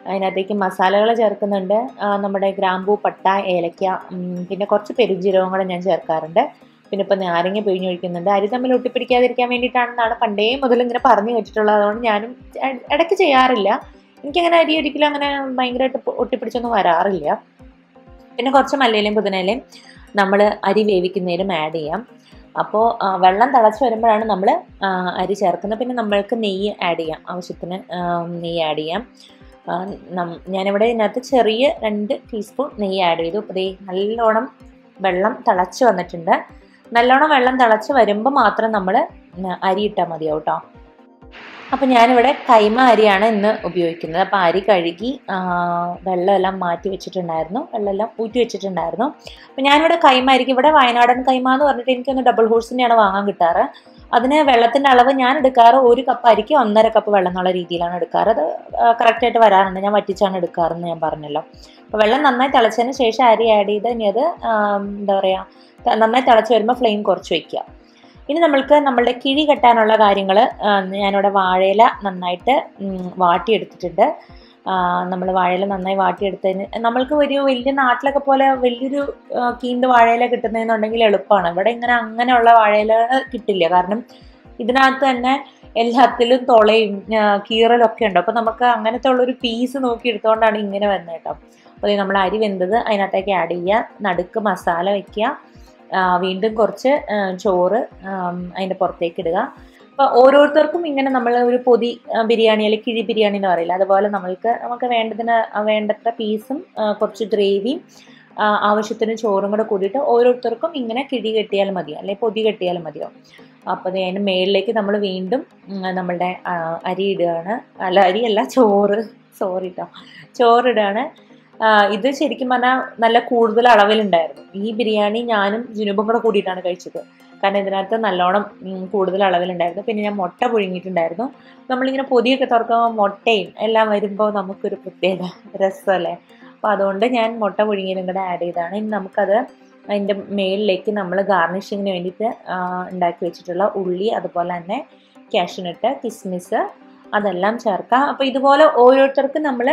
അതിനകത്തേക്ക് മസാലകൾ ചേർക്കുന്നുണ്ട് ആ, നമ്മുടെ ഗ്രാമ്പൂ പട്ട ഏലക്ക ഉം, പിന്നെ കുറച്ച് പെരുംജീരകവും കൂടെ ഞാൻ ചേർക്കാറുണ്ട് പിന്നെ ഇപ്പം നാരങ്ങ പിഴിഞ്ഞൊഴിക്കുന്നുണ്ട് അരി തമ്മിൽ ഒട്ടിപ്പിടിക്കാതിരിക്കാൻ വേണ്ടിയിട്ടാണെന്നാണ് പണ്ടേ മുതൽ ഇങ്ങനെ പറഞ്ഞു വെച്ചിട്ടുള്ളത് അതുകൊണ്ട് ഞാനും ഇട- ഇടയ്ക്ക് ചെയ്യാറില്ല എനിക്കങ്ങനെ അരി ഒരിക്കലും അങ്ങനെ ഭയങ്കരമായിട്ട് പൊ- ഒട്ടിപ്പിടിച്ചൊന്നും വരാറില്ല പിന്നെ കുറച്ച് മല്ലിയിലയും പുതിനയിലയും നമ്മൾ അരി വേവിക്കുന്നതിലും ആഡ് ചെയ്യാം അപ്പോൾ വെള്ളം തിളച്ച് വരുമ്പോഴാണ് നമ്മൾ അരി ചേർക്കുന്നത് പിന്നെ നമ്മൾക്ക് നെയ്യ് ആഡ് ചെയ്യാം ആവശ്യത്തിന് ആ, നെയ്യ് ആഡ് ചെയ്യാം ആ, നം- ഞാനിവിടെ ഇതിനകത്ത് ചെറിയ രണ്ട് ടീസ്പൂൺ നെയ്യ് ആഡ് ചെയ്തു അപ്പോൾ ദേ നല്ലോണം വെള്ളം തിളച്ച് വന്നിട്ടുണ്ട് നല്ലോണം വെള്ളം തിളച്ച് വരുമ്പോൾ മാത്രം നമ്മൾ അരി ഇട്ടാൽ മതിയാവും കേട്ടോ അപ്പം ഞാനിവിടെ കൈമ അരിയാണ് ഇന്ന് ഉപയോഗിക്കുന്നത് അപ്പോൾ അരി കഴുകി ആ, വെള്ളമെല്ലാം മാറ്റി വെച്ചിട്ടുണ്ടായിരുന്നു വെള്ളമെല്ലാം ഊറ്റി വെച്ചിട്ടുണ്ടായിരുന്നു അപ്പോൾ ഞാനിവിടെ കൈമ അരിക്ക് ഇവിടെ വയനാടൻ കൈമ എന്ന് പറഞ്ഞിട്ട് എനിക്കൊന്ന് ഡബിൾ ഹോഴ്സിൻ്റെയാണ് വാങ്ങാൻ കിട്ടാറ് അതിന് വെള്ളത്തിൻ്റെ അളവ് ഞാൻ എടുക്കാറ് ഒരു കപ്പ് അരിക്ക് ഒന്നര കപ്പ് വെള്ളം എന്നുള്ള രീതിയിലാണ് എടുക്കാറ് അത് കറക്റ്റായിട്ട് വരാറുണ്ട് ഞാൻ വറ്റിച്ചാണ് എടുക്കാറെന്ന് ഞാൻ പറഞ്ഞല്ലോ അപ്പോൾ വെള്ളം നന്നായി തിളച്ചതിന് ശേഷം അരി ആഡ് ചെയ്ത് ഇനി അത് ആ, എന്താ പറയുക നന്നായി തിളച്ച് വരുമ്പോൾ ഫ്ലെയിം കുറച്ച് വയ്ക്കുക ഇനി നമ്മൾക്ക് നമ്മളുടെ കിഴി കെട്ടാനുള്ള കാര്യങ്ങൾ ഞാനിവിടെ വാഴയില നന്നായിട്ട് ഉം, വാട്ടിയെടുത്തിട്ടുണ്ട് നമ്മൾ വാഴയില നന്നായി വാട്ടിയെടുത്തതിന് നമ്മൾക്ക് ഒരു വലിയ നാട്ടിലൊക്കെ പോലെ വലിയൊരു ആ, കീണ്ട് വാഴയില കിട്ടുന്നതെന്നുണ്ടെങ്കിൽ എളുപ്പമാണ് ഇവിടെ ഇങ്ങനെ അങ്ങനെയുള്ള വാഴയില കിട്ടില്ല കാരണം ഇതിനകത്ത് തന്നെ എല്ലാത്തിലും തുളയും ആ, കീറലൊക്കെ ഉണ്ട് അപ്പോൾ നമുക്ക് അങ്ങനത്തെ ഉള്ളൊരു പീസ് നോക്കി എടുത്തുകൊണ്ടാണ് ഇങ്ങനെ വരുന്നത് കേട്ടോ അപ്പോൾ നമ്മൾ അരി വെന്തത് അതിനകത്തേക്ക് ആഡ് ചെയ്യുക നടുക്ക് മസാല വെക്കുക ആ, വീണ്ടും കുറച്ച് ആ, ചോറ് ആം, അതിൻ്റെ പുറത്തേക്ക് ഇടുക അപ്പോൾ ഓരോരുത്തർക്കും ഇങ്ങനെ നമ്മൾ ഒരു പൊതി ആ, ബിരിയാണി അല്ലെങ്കിൽ കിഴി ബിരിയാണി എന്ന് പറയില്ല അതുപോലെ നമ്മൾക്ക് നമുക്ക് വേണ്ടതിന് വേണ്ടത്ര പീസും ആ, കുറച്ച് ഗ്രേവിയും ആ, ആവശ്യത്തിന് ചോറും കൂടെ കൂടിയിട്ട് ഓരോരുത്തർക്കും ഇങ്ങനെ കിഴി കെട്ടിയാൽ മതി അല്ലെങ്കിൽ പൊതി കെട്ടിയാൽ മതിയോ അപ്പോൾ ദേ അതിന് മേളിലേക്ക് നമ്മൾ വീണ്ടും ഉം, നമ്മളുടെ ആ, അരി ഇടുകയാണ് അല്ല അരിയല്ല ചോറ് സോറി കേട്ടോ ചോറിടുകയാണ് ആ, ഇത് ശരിക്കും പറഞ്ഞാൽ നല്ല കൂടുതൽ അളവിലുണ്ടായിരുന്നു ഈ ബിരിയാണി ഞാനും ജുനുബും കൂടെ കൂടിയിട്ടാണ് കഴിച്ചത് കാരണം ഇതിനകത്ത് നല്ലോണം ഉം, കൂടുതൽ അളവിലുണ്ടായിരുന്നു പിന്നെ ഞാൻ മുട്ട പുഴുങ്ങിയിട്ടുണ്ടായിരുന്നു നമ്മളിങ്ങനെ പൊതിയൊക്കെ തുറക്കുമ്പോൾ മുട്ടയും എല്ലാം വരുമ്പോൾ നമുക്കൊരു പ്രത്യേക രസമല്ലേ അപ്പോൾ അതുകൊണ്ട് ഞാൻ മുട്ട പുഴുങ്ങിയതും കൂടെ ആഡ് ചെയ്താണ് ഇനി നമുക്കത് അതിൻ്റെ മേളിലേക്ക് നമ്മൾ ഗാർണിഷിങ്ങിന് വേണ്ടിയിട്ട് ആ, ഉണ്ടാക്കി വെച്ചിട്ടുള്ള ഉള്ളി അതുപോലെ തന്നെ കാഷ്യൂനട്ട് കിസ്മിസ് അതെല്ലാം ചേർക്കാം അപ്പോൾ ഇതുപോലെ ഓരോരുത്തർക്കും നമ്മൾ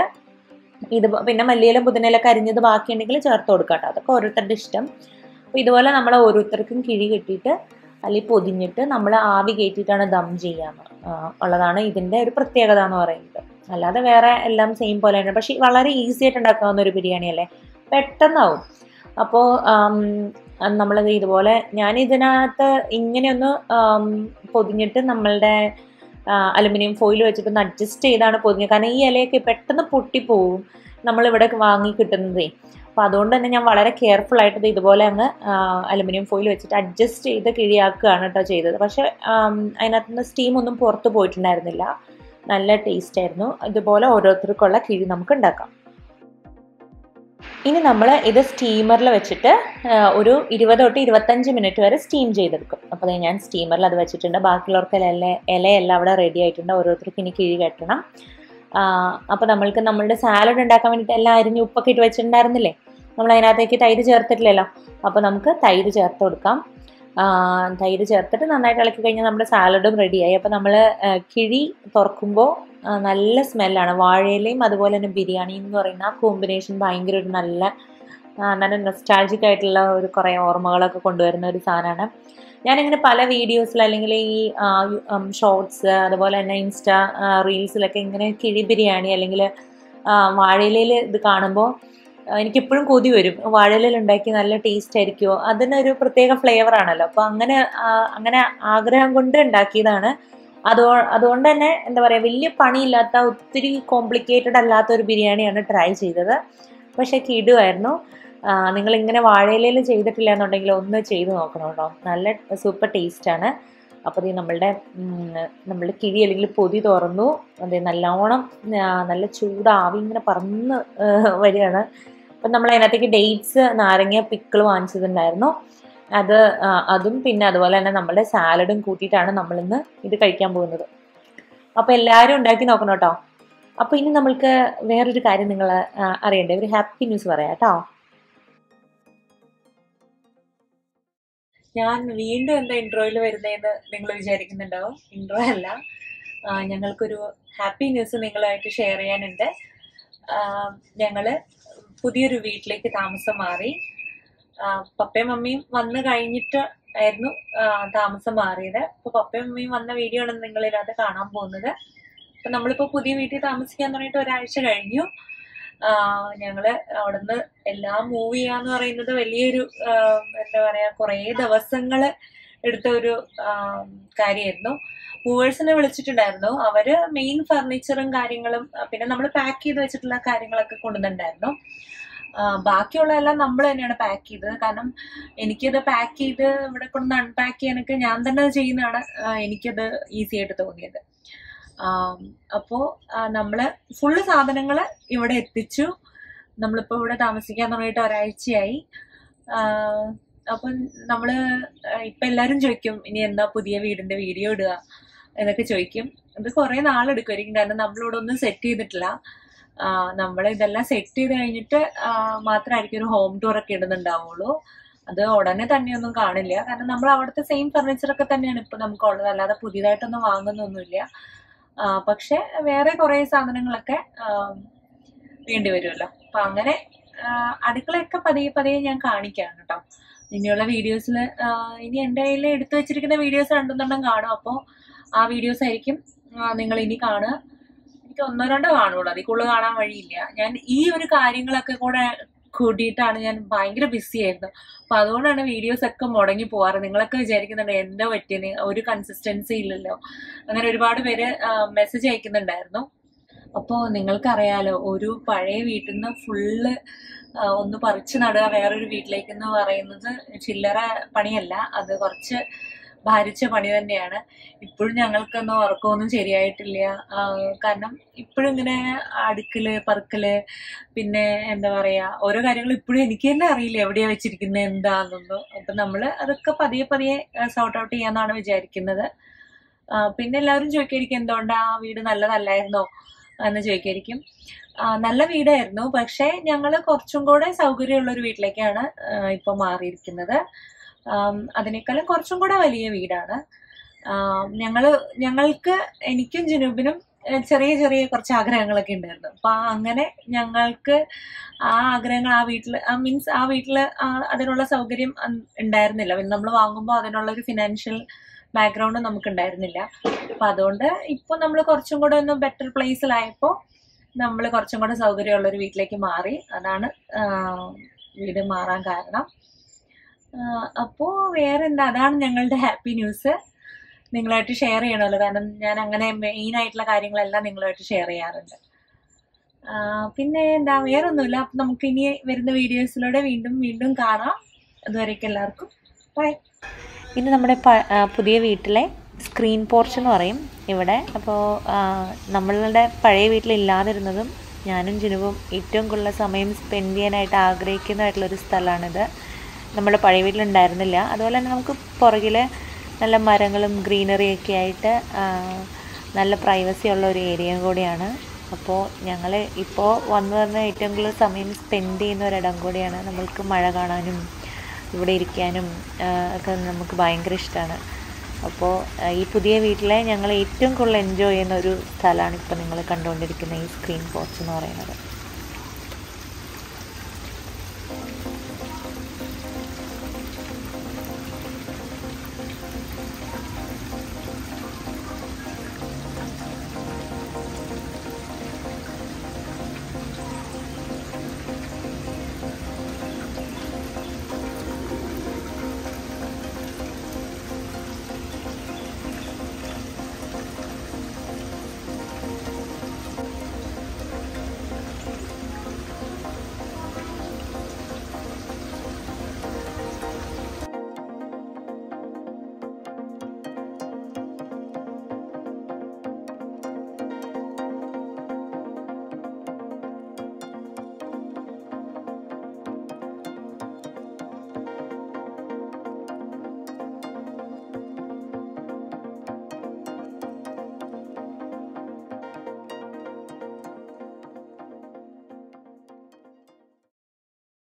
ഇത് പ- പിന്നെ മല്ലിയിലും പുതിനയിലൊക്കെ അരിഞ്ഞത് ബാക്കിയുണ്ടെങ്കിൽ ചേർത്ത് കൊടുക്കാം കേട്ടോ അതൊക്കെ ഓരോരുത്തരുടെ ഇഷ്ടം അപ്പോൾ ഇതുപോലെ നമ്മൾ ഓരോരുത്തർക്കും കിഴി കെട്ടിയിട്ട് അല്ലെങ്കിൽ പൊതിഞ്ഞിട്ട് നമ്മൾ ആവി കയറ്റിയിട്ടാണ് ദം ചെയ്യാന്ന് ആ, ഉള്ളതാണ് ഇതിൻ്റെ ഒരു പ്രത്യേകത എന്ന് പറയുന്നത് അല്ലാതെ വേറെ എല്ലാം സെയിം പോലെ തന്നെ പക്ഷേ വളരെ ഈസി ആയിട്ട് ഉണ്ടാക്കാവുന്ന ഒരു ബിരിയാണി അല്ലേ പെട്ടെന്നാവും അപ്പോൾ നമ്മളത് ഇതുപോലെ ഞാൻ ഇതിനകത്ത് ഇങ്ങനെയൊന്ന് ആം, പൊതിഞ്ഞിട്ട് നമ്മളുടെ അലുമിനിയം ഫോയിൽ വെച്ചിട്ട് ഒന്ന് അഡ്ജസ്റ്റ് ചെയ്താണ് പൊതിഞ്ഞത് കാരണം ഈ ഇലയൊക്കെ പെട്ടെന്ന് പൊട്ടിപ്പോവും നമ്മളിവിടെ വാങ്ങി കിട്ടുന്നതേ അപ്പോൾ അതുകൊണ്ട് തന്നെ ഞാൻ വളരെ കെയർഫുൾ ആയിട്ട് ഇത് ഇതുപോലെ അങ്ങ് അലുമിനിയം ഫോയിൽ വെച്ചിട്ട് അഡ്ജസ്റ്റ് ചെയ്ത് കിഴിയാക്കുകയാണ് കേട്ടോ ചെയ്തത് പക്ഷേ ആം, അതിനകത്ത് നിന്ന് സ്റ്റീം ഒന്നും പുറത്ത് പോയിട്ടുണ്ടായിരുന്നില്ല നല്ല ടേസ്റ്റ് ആയിരുന്നു ഇതുപോലെ ഓരോരുത്തർക്കുള്ള കിഴി നമുക്ക് ഉണ്ടാക്കാം ഇനി നമ്മൾ ഇത് സ്റ്റീമറിൽ വെച്ചിട്ട് ആ, ഒരു ഇരുപത് തൊട്ട് ഇരുപത്തഞ്ച് മിനിറ്റ് വരെ സ്റ്റീം ചെയ്തെടുക്കും അപ്പോൾ ദേ ഞാൻ സ്റ്റീമറിൽ അത് വെച്ചിട്ടുണ്ട് ബാക്കിയുള്ളവർക്ക് ഇല ഇലയെല്ലാം അവിടെ റെഡി ആയിട്ടുണ്ട് ഓരോരുത്തർക്കും ഇനി കിഴി കെട്ടണം അപ്പോൾ നമ്മൾക്ക് നമ്മളുടെ സാലഡ് ഉണ്ടാക്കാൻ വേണ്ടിയിട്ട് എല്ലാം അരിഞ്ഞ് ഉപ്പൊക്കെ ഇട്ട് വെച്ചിട്ടുണ്ടായിരുന്നില്ലേ നമ്മൾ അതിനകത്തേക്ക് തൈര് ചേർത്തിട്ടില്ലല്ലോ അപ്പോൾ നമുക്ക് തൈര് ചേർത്ത് കൊടുക്കാം ആ, തൈര് ചേർത്തിട്ട് നന്നായിട്ട് ഇളക്കി കഴിഞ്ഞാൽ നമ്മുടെ സാലഡും റെഡിയായി അപ്പോൾ നമ്മൾ കിഴി തുറക്കുമ്പോൾ ആ, നല്ല സ്മെല്ലാണ് വാഴയിലയും അതുപോലെ തന്നെ ബിരിയാണിയും എന്ന് പറയുന്ന ആ കോമ്പിനേഷൻ ഭയങ്കര ഒരു നല്ല ആ, നല്ല നൊസ്റ്റാൾജിക് ആയിട്ടുള്ള ഒരു കുറേ ഓർമ്മകളൊക്കെ കൊണ്ടുവരുന്ന ഒരു സാധനമാണ് ഞാനിങ്ങനെ പല വീഡിയോസിൽ അല്ലെങ്കിൽ ഈ ഷോർട്സ് അതുപോലെ തന്നെ ഇൻസ്റ്റാ റീൽസിലൊക്കെ ഇങ്ങനെ കിഴി ബിരിയാണി അല്ലെങ്കിൽ വാഴയിലയിൽ ഇത് കാണുമ്പോൾ എനിക്കെപ്പോഴും കൊതി വരും വാഴയിലയിൽ ഉണ്ടാക്കി നല്ല ടേസ്റ്റ് ആയിരിക്കുമോ അതിനൊരു പ്രത്യേക ഫ്ലേവർ ആണല്ലോ അപ്പോൾ അങ്ങനെ ആ, അങ്ങനെ ആഗ്രഹം കൊണ്ട് ഉണ്ടാക്കിയതാണ് അതോ അതുകൊണ്ട് തന്നെ എന്താ പറയുക വലിയ പണിയില്ലാത്ത ഒത്തിരി കോംപ്ലിക്കേറ്റഡ് അല്ലാത്ത ഒരു ബിരിയാണിയാണ് ട്രൈ ചെയ്തത് പക്ഷേ കിടുമായിരുന്നു നിങ്ങൾ ഇങ്ങനെ വാഴയിലയിൽ ചെയ്തിട്ടില്ല എന്നുണ്ടെങ്കിൽ ഒന്ന് ചെയ്ത് നോക്കണം കേട്ടോ നല്ല സൂപ്പർ ടേസ്റ്റാണ് അപ്പോൾ ഇത് നമ്മളുടെ നമ്മളുടെ കിഴി അല്ലെങ്കിൽ പൊതി തുറന്നു അതെ നല്ലോണം ആ, നല്ല ചൂടാവി ഇങ്ങനെ പറന്ന് ആ, വരികയാണ് അപ്പം നമ്മൾ അതിനകത്തേക്ക് ഡേറ്റ്സ് നാരങ്ങ പിക്കിൾ വാങ്ങിച്ചിട്ടുണ്ടായിരുന്നു അത് ആ, അതും പിന്നെ അതുപോലെ തന്നെ നമ്മുടെ സാലഡും കൂട്ടിയിട്ടാണ് നമ്മളിന്ന് ഇത് കഴിക്കാൻ പോകുന്നത് അപ്പോൾ എല്ലാവരും ഉണ്ടാക്കി നോക്കണം കേട്ടോ അപ്പോൾ ഇനി നമ്മൾക്ക് വേറൊരു കാര്യം നിങ്ങൾ അറിയണ്ടേ ഒരു ഹാപ്പി ന്യൂസ് പറയാം കേട്ടോ ഞാൻ വീണ്ടും എന്താ ഇൻട്രോയിൽ വരുന്നതെന്ന് നിങ്ങൾ വിചാരിക്കുന്നുണ്ടാവും ഇൻട്രോ അല്ല ആ, ഞങ്ങൾക്കൊരു ഹാപ്പി ന്യൂസ് നിങ്ങളുമായിട്ട് ഷെയർ ചെയ്യാനുണ്ട് ആഹ് ഞങ്ങള് പുതിയൊരു വീട്ടിലേക്ക് താമസം മാറി ആഹ് പപ്പയും മമ്മിയും വന്നു കഴിഞ്ഞിട്ട് ആയിരുന്നു ആഹ് താമസം മാറിയത് അപ്പൊ പപ്പയും മമ്മിയും വന്ന വീഡിയോ ആണ് നിങ്ങൾ ഇതിനകത്ത് കാണാൻ പോകുന്നത് അപ്പൊ നമ്മളിപ്പോ പുതിയ വീട്ടിൽ താമസിക്കാൻ തുടങ്ങിയിട്ട് ഒരാഴ്ച കഴിഞ്ഞു ആഹ് ഞങ്ങള് അവിടുന്ന് എല്ലാം മൂവ് ചെയ്യാന്ന് പറയുന്നത് വലിയൊരു ആഹ് എന്താ പറയാ കുറേ ദിവസങ്ങള് എടുത്ത ഒരു ആഹ് കാര്യമായിരുന്നു മൂവേഴ്സിനെ വിളിച്ചിട്ടുണ്ടായിരുന്നു അവര് മെയിൻ ഫർണിച്ചറും കാര്യങ്ങളും ആ, പിന്നെ നമ്മൾ പാക്ക് ചെയ്ത് വെച്ചിട്ടുള്ള കാര്യങ്ങളൊക്കെ കൊണ്ടുവന്നിട്ടുണ്ടായിരുന്നു ആ, ബാക്കിയുള്ളതെല്ലാം നമ്മൾ തന്നെയാണ് പാക്ക് ചെയ്തത് കാരണം എനിക്കത് പാക്ക് ചെയ്ത് ഇവിടെ കൊണ്ട് അൺപാക്ക് ചെയ്യാനൊക്കെ ഞാൻ തന്നെ അത് ചെയ്യുന്നതാണ് ആ, എനിക്കത് ഈസി ആയിട്ട് തോന്നിയത് ആം, അപ്പോ ആ, നമ്മള് ഫുള്ള് സാധനങ്ങൾ ഇവിടെ എത്തിച്ചു നമ്മളിപ്പോ ഇവിടെ താമസിക്കാൻ തുടങ്ങിയിട്ട് ഒരാഴ്ചയായി ആ, അപ്പം നമ്മള് ആ, ഇപ്പൊ എല്ലാരും ചോദിക്കും ഇനി എന്നാ പുതിയ വീടിന്റെ വീഡിയോ ഇടുക എന്നൊക്കെ ചോദിക്കും ഇത് കുറെ നാളെടുക്കുമായിരിക്കും കാരണം നമ്മളിവിടെ ഒന്നും സെറ്റ് ചെയ്തിട്ടില്ല നമ്മൾ ഇതെല്ലാം സെറ്റ് ചെയ്ത് കഴിഞ്ഞിട്ട് ആ, മാത്രമായിരിക്കും ഒരു ഹോം ടൂർ ഒക്കെ ഇടുന്നുണ്ടാവുള്ളൂ അത് ഉടനെ തന്നെയൊന്നും കാണില്ല കാരണം നമ്മൾ അവിടുത്തെ സെയിം ഫർണിച്ചർ ഒക്കെ തന്നെയാണ് ഇപ്പൊ നമുക്ക് ഉള്ളത് അല്ലാതെ പുതിയതായിട്ടൊന്നും വാങ്ങുന്നൊന്നുമില്ല ആ, പക്ഷെ വേറെ കുറെ സാധനങ്ങളൊക്കെ ആ, വേണ്ടി വരുമല്ലോ അപ്പൊ അങ്ങനെ ആ, അടുക്കളയൊക്കെ പതിയെ പതിയെ ഞാൻ കാണിക്കാം കേട്ടോ ഇനിയുള്ള വീഡിയോസിൽ ഇനി എൻ്റെ കയ്യിൽ എടുത്തു വെച്ചിരിക്കുന്ന വീഡിയോസ് രണ്ടെണ്ണം കാണും അപ്പോൾ ആ വീഡിയോസ് ആയിരിക്കും നിങ്ങൾ ഇനി കാണുക എനിക്ക് ഒന്നോ രണ്ടോ കാണുള്ളൂ അതിൽ കൂടുതൽ കാണാൻ വഴിയില്ല ഞാൻ ഈ ഒരു കാര്യങ്ങളൊക്കെ കൂടെ കൂട്ടിയിട്ടാണ് ഞാൻ ഭയങ്കര ബിസി ആയിരുന്നു അപ്പൊ അതുകൊണ്ടാണ് വീഡിയോസ് ഒക്കെ മുടങ്ങി പോവാറ് നിങ്ങളൊക്കെ വിചാരിക്കുന്നുണ്ട് എന്താ പറ്റിയത് ഒരു കൺസിസ്റ്റൻസി ഇല്ലല്ലോ അങ്ങനെ ഒരുപാട് പേര് മെസ്സേജ് അയക്കുന്നുണ്ടായിരുന്നു അപ്പോൾ നിങ്ങൾക്കറിയാലോ ഒരു പഴയ വീട്ടിൽ നിന്ന് ഫുള്ള് ഒന്ന് പറിച്ചു നടുക വേറൊരു വീട്ടിലേക്ക് എന്ന് പറയുന്നത് ചില്ലറ പണിയല്ല അത് കുറച്ച് ഭാരിച്ച പണി തന്നെയാണ് ഇപ്പോഴും ഞങ്ങൾക്കൊന്നും ഉറക്കമൊന്നും ശരിയായിട്ടില്ല ആ, കാരണം ഇപ്പോഴും ഇങ്ങനെ അടുക്കല് പറക്കല് പിന്നെ എന്താ പറയാ ഓരോ കാര്യങ്ങൾ ഇപ്പോഴും എനിക്ക് തന്നെ അറിയില്ല എവിടെയാ വെച്ചിരിക്കുന്നത് എന്താണെന്നൊന്നും അപ്പൊ നമ്മള് അതൊക്കെ പതിയെ പതിയെ സോർട്ട് ഔട്ട് ചെയ്യാന്നാണ് വിചാരിക്കുന്നത് ആ, പിന്നെ എല്ലാവരും ചോദിക്കായിരിക്കും എന്തുകൊണ്ടാ ആ വീട് നല്ലതല്ലായിരുന്നോ എന്ന് ചോദിക്കായിരിക്കും ആ, നല്ല വീടായിരുന്നു പക്ഷെ ഞങ്ങൾ കുറച്ചും കൂടെ സൗകര്യമുള്ള ഒരു വീട്ടിലേക്കാണ് ആ, ഇപ്പൊ മാറിയിരിക്കുന്നത് ആം, അതിനേക്കാളും കുറച്ചും കൂടെ വലിയ വീടാണ് ആം, ഞങ്ങള് ഞങ്ങൾക്ക് എനിക്കും ജനൂബിനും ഏഹ്, ചെറിയ ചെറിയ കുറച്ച് ആഗ്രഹങ്ങളൊക്കെ ഉണ്ടായിരുന്നു അപ്പൊ ആ അങ്ങനെ ഞങ്ങൾക്ക് ആ ആഗ്രഹങ്ങൾ ആ വീട്ടിൽ ആ മീൻസ് ആ വീട്ടിൽ അതിനുള്ള സൗകര്യം അന്ന് ഉണ്ടായിരുന്നില്ല പിന്നെ നമ്മൾ വാങ്ങുമ്പോൾ അതിനുള്ള ഒരു ഫിനാൻഷ്യൽ ബാക്ക്ഗ്രൗണ്ട് നമുക്ക് ഉണ്ടായിരുന്നില്ല അപ്പൊ അതുകൊണ്ട് ഇപ്പൊ നമ്മൾ കുറച്ചും കൂടെ ഒന്ന് ബെറ്റർ പ്ലേസിലായപ്പോ നമ്മൾ കുറച്ചും കൂടെ സൗകര്യമുള്ള ഒരു വീട്ടിലേക്ക് മാറി അതാണ് ആ, വീട് മാറാൻ കാരണം ആ, അപ്പോ വേറെന്താ അതാണ് ഞങ്ങളുടെ ഹാപ്പി ന്യൂസ് നിങ്ങളായിട്ട് ഷെയർ ചെയ്യണമല്ലോ കാരണം ഞാൻ അങ്ങനെ മെയിൻ ആയിട്ടുള്ള കാര്യങ്ങളെല്ലാം നിങ്ങളുമായിട്ട് ഷെയർ ചെയ്യാറുണ്ട് ആ, പിന്നെ എന്താ വേറൊന്നുമില്ല അപ്പൊ നമുക്ക് ഇനി വരുന്ന വീഡിയോസിലൂടെ വീണ്ടും വീണ്ടും കാണാം അതുവരേക്കും എല്ലാവർക്കും ബൈ ഇത് നമ്മുടെ പ- ആ, പുതിയ വീട്ടിലെ സ്ക്രീൻ പോർച്ച് എന്ന് പറയും ഇവിടെ അപ്പോൾ നമ്മളുടെ പഴയ വീട്ടിലില്ലാതിരുന്നതും ഞാനും ജുനുവും ഏറ്റവും കൂടുതൽ സമയം സ്പെൻഡ് ചെയ്യാനായിട്ട് ആഗ്രഹിക്കുന്നതായിട്ടുള്ളൊരു സ്ഥലമാണിത് നമ്മുടെ പഴയ വീട്ടിലുണ്ടായിരുന്നില്ല അതുപോലെ തന്നെ നമുക്ക് പുറകിൽ നല്ല മരങ്ങളും ഗ്രീനറിയൊക്കെ ആയിട്ട് ആ, നല്ല പ്രൈവസി ഉള്ള ഒരു ഏരിയയും കൂടിയാണ് അപ്പോൾ ഞങ്ങൾ ഇപ്പോൾ വന്നു വന്ന് ഏറ്റവും കൂടുതൽ സമയം സ്പെൻഡ് ചെയ്യുന്ന ഒരിടം കൂടിയാണ് നമ്മൾക്ക് മഴ കാണാനും ഇവിടെ ഇരിക്കാനും ആ, ഒക്കെ നമുക്ക് ഭയങ്കര ഇഷ്ടമാണ് അപ്പോൾ ആ, ഈ പുതിയ വീട്ടിലെ ഞങ്ങൾ ഏറ്റവും കൂടുതൽ എൻജോയ് ചെയ്യുന്ന ഒരു സ്ഥലമാണ് ഇപ്പോൾ നിങ്ങൾ കണ്ടുകൊണ്ടിരിക്കുന്ന ഈ സ്ക്രീൻ പോർച്ച് എന്ന് പറയുന്നത്